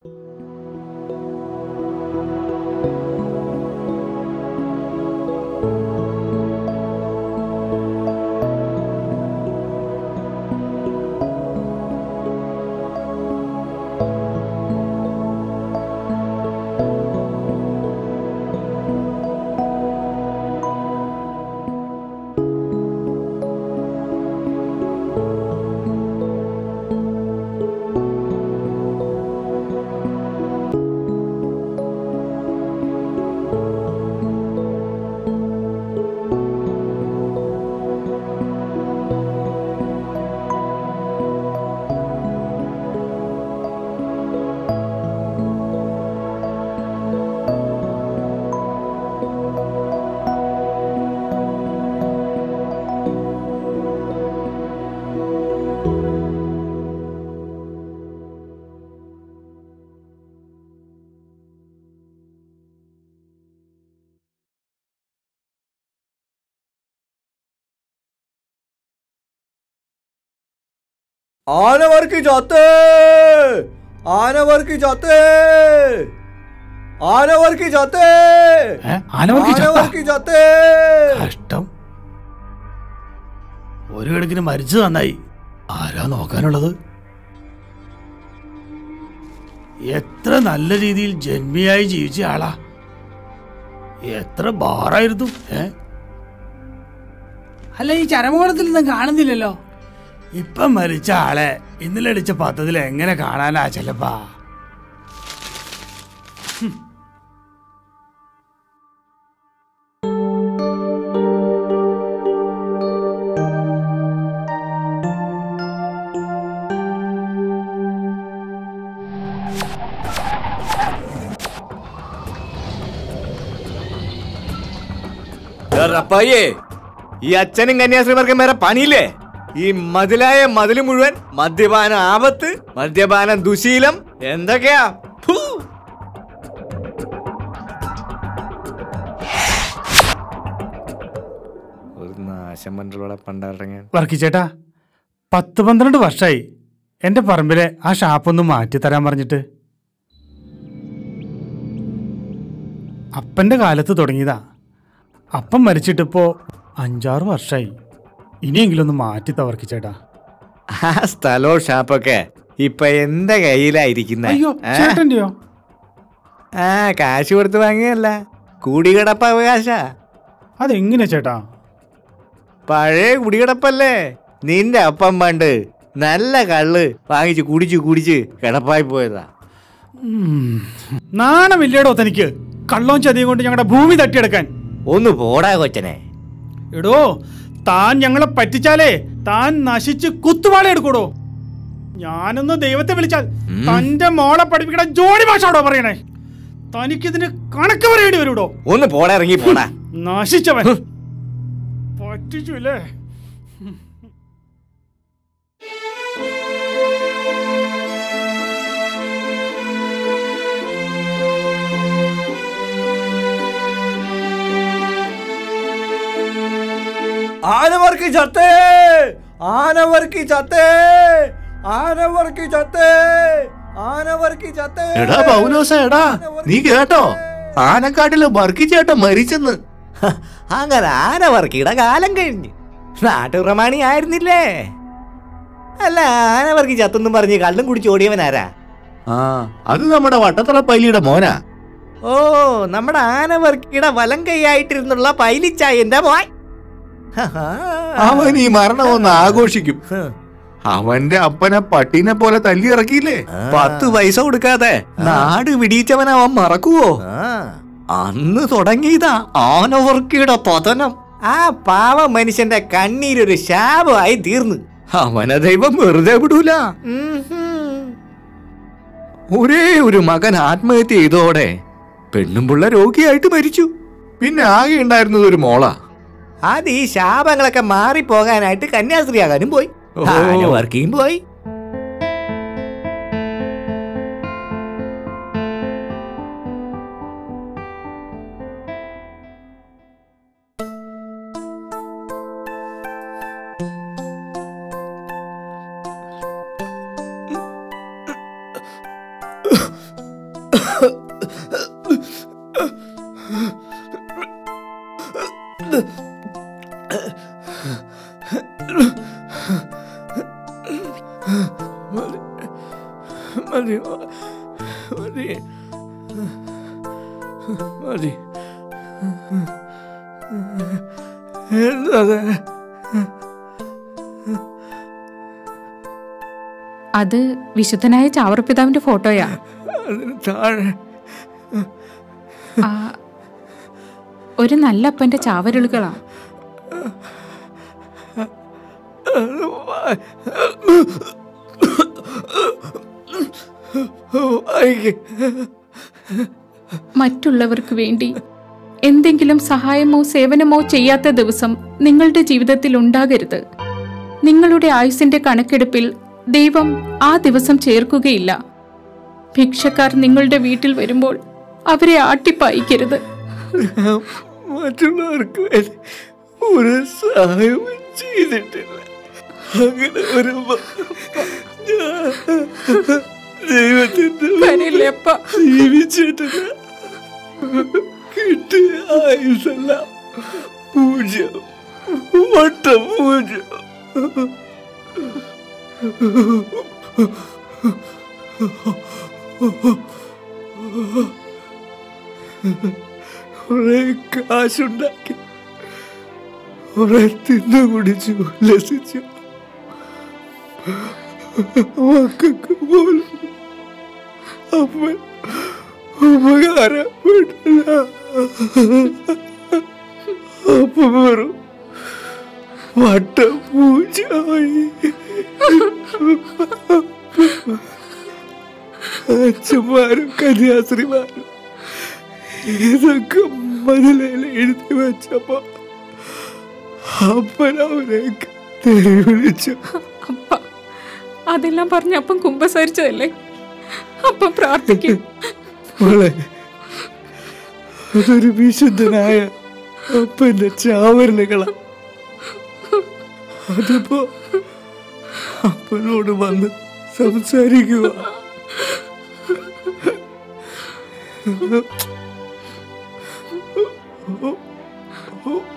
आनवर की जाते आनवर की जाते आनवर की जाते ഏ? ആനവർക്ക് ചത്ത? आनवर की जाते കഷ്ടം ഒരു കണക്കിന് മരിച്ചു നന്നായി ആരാ നോക്കാനുള്ളത് എത്ര നല്ല രീതിയിൽ ജന്മിയായി ജീവിച്ച ആളാ എത്ര ബാറായിരുന്നു ഏ അല്ല ഈ ചരമകോളത്തിൽ നിന്നും കാണുന്നില്ലല്ലോ ഇപ്പം മരിച്ച ആളെ ഇന്നലെ അടിച്ച പദ്ധതിയിൽ എങ്ങനെ കാണാനാ ചെലപ്പാ റപ്പായേ ഈ അച്ഛനും കന്യാസ്ത്രീമാർക്കും വേറെ പണിയില്ലേ ഈ മതിലായ മതില് മുഴുവൻ മദ്യപാന ആപത്ത് മദ്യപാനം ദുശീലം എന്തൊക്കെയാ ഫൂ. ഒരു നാശം പണ്ടുള്ള പണ്ടിറങ്ങാൻ വർക്കിച്ചേട്ടാ പത്ത് പന്ത്രണ്ട് വർഷമായി എൻ്റെ പറമ്പിലെ ആ ഷാപ്പൊന്ന് മാറ്റി തരാൻ പറഞ്ഞിട്ട് അപ്പൻ്റെ കാലത്ത് തുടങ്ങിയതാ അപ്പം മരിച്ചിട്ടിപ്പോ അഞ്ചാറ് വർഷമായി ഇനിയെങ്കിലും ഒന്ന് മാറ്റി തവർക്കിച്ചേട്ടാ ആ സ്ഥലവും ഷാപ്പൊക്കെ ഇപ്പൊ എന്റെ കയ്യിലായിരിക്കുന്ന അയ്യോ ചേട്ടൻ്റെയോ ആ കാശ് കൊടുത്ത് വാങ്ങിയല്ല കൂടികിടപ്പ അവകാശ അതെങ്ങനെ ചേട്ടാ പഴയ കുടികിടപ്പല്ലേ നിന്റെ അപ്പം പണ്ട് നല്ല കള്ള് വാങ്ങിച്ച് കുടിച്ച് കുടിച്ച് കിടപ്പായി പോയതാ ഉം. നാണമില്ലേടോ തനിക്ക് കള്ളവും ചതിയും കൊണ്ട് ഞങ്ങളുടെ ഭൂമി തട്ടിയെടുക്കാൻ ഒന്ന് പോടാ കൊച്ചനെ എടോ താൻ ഞങ്ങളെ പറ്റിച്ചാലേ താൻ നശിച്ച് കുത്തുവാള എടുക്കൂടോ ഞാനൊന്ന് ദൈവത്തെ വിളിച്ചാൽ തന്റെ മോളെ പഠിപ്പിക്കണ ജോഡി ഭാഷയോടോ പറയണേ തനിക്കിതിന് കണക്ക് പറയേണ്ടി വരൂടോ ഒന്ന് പോടാ ഇറങ്ങി പോടാ നശിച്ചവൻ പറ്റിച്ചു അല്ലേ ആനവർ की जाते ആനവർ की जाते ആനവർ की जाते ആനവർ की जाते എടാ പൗലോസ എടാ നീ കേട്ടോ ആനക്കാട്ടില് വർക്കിച്ചേട്ടൻ മരിച്ചെന്ന് ഹ, അങ്ങനെ ആനവർക്കിയുടെ കാലം കഴിഞ്ഞ് നാട്ടുപ്രമാണി ആയിരുന്നില്ലേ അല്ല ആനവർക്കി ചത്തെന്നും പറഞ്ഞ് കള്ളും കുടിച്ച് ഓടിയവനാരാ ആ അത് നമ്മുടെ വട്ടത്തറ പൈലിയുടെ മോനാ ഓ നമ്മുടെ ആനവർക്കിയുടെ വലം കൈയായിട്ടിരുന്നുള്ള പൈലിച്ചായന്റെ മോൻ ഹഹാ. അവൻ ഈ മരണം ഒന്ന് ആഘോഷിക്കും ഹ്. അവന്റെ അപ്പനെ പട്ടീനെ പോലെ തല്ലി ഇറക്കിയില്ലേ പത്ത് പൈസ കൊടുക്കാതെ നാട് വിടിയിച്ചവൻ അവൻ മറക്കുവോ അന്ന് തുടങ്ങിയതാ ആനവർക്കിയുടെ പതനം ആ പാവ മനുഷ്യന്റെ കണ്ണീരൊരു ശാപമായി തീർന്നു അവനെ ദൈവം വെറുതെ വിടൂല ഒരേ ഒരു മകൻ ആത്മഹത്യ ചെയ്തോടെ പെണ്ണും പിള്ള രോഗിയായിട്ട് മരിച്ചു പിന്നെ ആകെ ഉണ്ടായിരുന്നത് ഒരു മോളാ അത് ഈ ശാപങ്ങളൊക്കെ മാറിപ്പോകാനായിട്ട് കന്യാസ്ത്രീയാകാനും പോയി ഓ. വർക്കിയും പോയി മതി മതി മതി എന്താ അത് വിശുദ്ധനായ ചാവറപ്പിതാവിന്റെ ഫോട്ടോയാ അതിന് താഴെ ആ, ഒരു നല്ല അപ്പന്റെ ചാവരുളുകളാ വായിക്ക് മറ്റുള്ളവർക്ക് വേണ്ടി എന്തെങ്കിലും സഹായമോ സേവനമോ ചെയ്യാത്ത ദിവസം നിങ്ങളുടെ ജീവിതത്തിൽ ഉണ്ടാകരുത് നിങ്ങളുടെ ആയുസിന്റെ കണക്കെടുപ്പിൽ ദൈവം ആ ദിവസം ചേർക്കുകയില്ല ഭിക്ഷക്കാർ നിങ്ങളുടെ വീട്ടിൽ വരുമ്പോൾ അവരെ ആട്ടിപ്പായിക്കരുത് മറ്റുള്ളവർക്ക് വേണ്ടി ഒരു സഹായവും ചെയ്തിട്ടില്ല അങ്ങനെ വരുമ്പോ ഞാൻ ദൈവത്തിന്റെ കരയില്ലേ അപ്പ ജീവിച്ചിട്ടില്ല കിട്ടിയ ആയുസല്ല പൂജ്യം വട്ടം പൂജ്യം കുറെ കാശുണ്ടാക്കി കുറെ തിന്നു കുടിച്ചു ഉല്ലസിച്ചു മക്കൾക്ക് പോലും അമ്മ ഉപകാരപ്പെട്ടില്ല അപ്പം വെറും വട്ടപൂജായി അച്ഛന്മാരും കന്യാസ്ത്രീമാരും ഇതൊക്കെ മതിലേൽ എഴുതി വെച്ചപ്പോ അപ്പൻ അവരെയൊക്കെ തെറി വിളിച്ചു അപ്പ അതെല്ലാം പറഞ്ഞ അപ്പം കുമ്പസരിച്ചതല്ലേ അപ്പം പ്രാർത്ഥിക്കും മോളെ അതൊരു വിശുദ്ധനായ അപ്പന്റെ ചാവരലുകളാ അതിപ്പോ അപ്പനോട് വന്ന് സംസാരിക്കുക ഓ